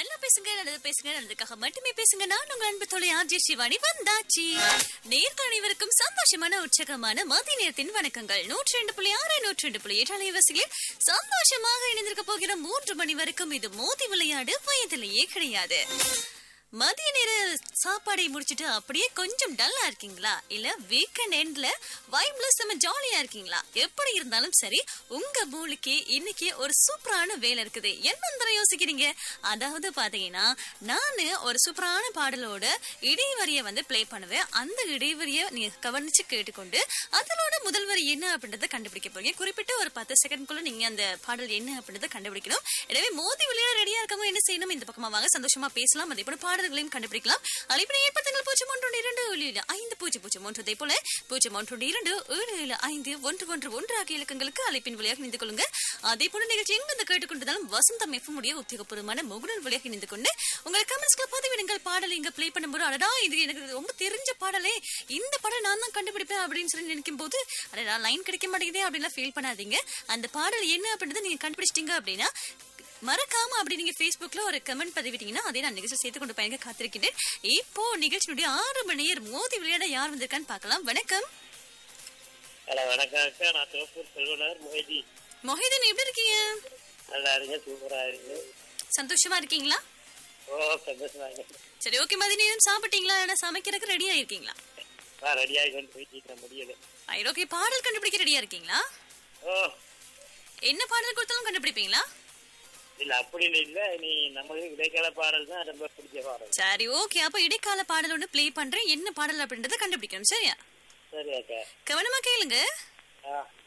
நல்லா பேசுங்க நல்லது பேசுங்க நல்லதுக்காக மட்டுமே பேசுங்க நான் உங்க அன்பு தொலை ஆர்ஜி சிவானி வந்தாச்சு நேர்கள் அனைவருக்கும் சந்தோஷமான உற்சாகமான மதிய நேரத்தின் வணக்கங்கள் நூற்றி ரெண்டு புள்ளி ஆறு நூற்றி ரெண்டு புள்ளி எட்டு அலைவரிசையில் சந்தோஷமாக இணைந்திருக்க போகிற மூன்று மணி வரைக்கும் இது மோதி விளையாடு வயதிலேயே கிடையாது மதிய நேர சாப்பாடை முடிச்சிட்டு அப்படியே கொஞ்சம் டல்லா இருக்கீங்களா இல்ல வீக்கெண்ட் எண்ட்ல வைப்ல செம்ம ஜாலியா இருக்கீங்களா எப்படி இருந்தாலும் சரி உங்க மூளைக்கு இன்னைக்கு ஒரு சூப்பரான வேலை இருக்குது என்ன யோசிக்கிறீங்க அதாவது பாத்தீங்கன்னா நானு ஒரு சூப்பரான பாடலோட இடைவரிய வந்து ப்ளே பண்ணுவேன் அந்த இடைவரிய நீங்க கவனிச்சு கேட்டுக்கொண்டு அதனோட முதல் வரி என்ன அப்படின்றத கண்டுபிடிக்க போறீங்க குறிப்பிட்ட ஒரு பத்து செகண்ட்குள்ள நீங்க அந்த பாடல் என்ன அப்படின்றத கண்டுபிடிக்கணும் எனவே மோதி விளையாட ரெடியா இருக்கவங்க என்ன செய்யணும் இந்த பக்கமா வாங்க சந்தோஷமா பேசலாம் அதே போல பாடல்களையும் கண்டுபிடிக்கலாம் அழைப்பினை ஏற்படுத்துங்கள் பூஜ்ஜியம் ஒன்று இரண்டு ஏழு ஏழு ஐந்து பூஜ்ஜியம் பூஜ்ஜியம் ஒன்று அதே போல பூஜ்ஜியம் ஒன்று இரண்டு ஏழு ஏழு ஐந்து ஒன்று ஒன்று ஒன்று ஆகிய இலக்கங்களுக்கு அழைப்பின் வழியாக இணைந்து கொள்ளுங்க அதே போல நிகழ்ச்சி எங்கிருந்து கேட்டுக்கொண்டதாலும் வசந்தம் எஃப் உடைய உத்தியோகபூர்வமான முகுடல் வழியாக இணைந்து கொண்டு உங்கள் கமெண்ட்ஸ்ல பதிவிடுங்கள் பாடல் இங்க ப்ளே பண்ணும்போது அடடா இது எனக்கு ரொம்ப தெரிஞ்ச பாடலே இந்த பாடல் நான் தான் கண்டுபிடிப்பேன் அப்படின்னு சொல்லி நினைக்கும் போது அடடா லைன் கிடைக்க மாட்டேங்குதே அப்படின்லாம் ஃபீல் பண்ணாதீங்க அந்த பாடல் என்ன அப்படின்றத நீங்க கண்டுபிடிச்சிட்டீங்க அப்படின்னா மறக்காம அப்படி நீங்க Facebookல ஒரு கமெண்ட் பதிவிட்டீங்கன்னா அதே நான் நிகழ்ச்சி சேர்த்து கொண்டு பயணிக்க காத்திருக்கின்றேன் இப்போ நிகழ்ச்சியினுடைய ஆறு மணி நேரம் மோதி விளையாட யார் வந்திருக்கான்னு பார்க்கலாம் வணக்கம் ஹலோ வணக்கம் அக்கா நான் தோப்பூர் செல்வனார் மொய்தி மொஹிதன் எப்படி இருக்கீங்க நல்லா இருங்க சூப்பரா இருக்கு சந்தோஷமா இருக்கீங்களா ஓ சந்தோஷமா இருக்கு சரி ஓகே மதிய நேரம் சாப்பிட்டீங்களா இல்ல சமைக்கிறதுக்கு ரெடியா இருக்கீங்களா நான் ரெடியாகி கொண்டு போயிட்டு முடியல ரைட் ஓகே பாடல் கண்டுபிடிக்க ரெடியா இருக்கீங்களா ஓ என்ன பாடல் கொடுத்தாலும் கண்டுபிடிப்பீங்களா இல்ல அப்படின்னு இல்ல நீ நமக்கு இடைக்கால பாடல் தான் ரொம்ப பிடிச்ச பாடல் சரி ஓகே அப்ப இடைக்கால பாடல் ஒன்று ப்ளே பண்றேன் என்ன பாடல் அப்படின்றத கண்டுபிடிக்கணும் சரியா சரி அக்கா கவனமா கேளுங்க ஆ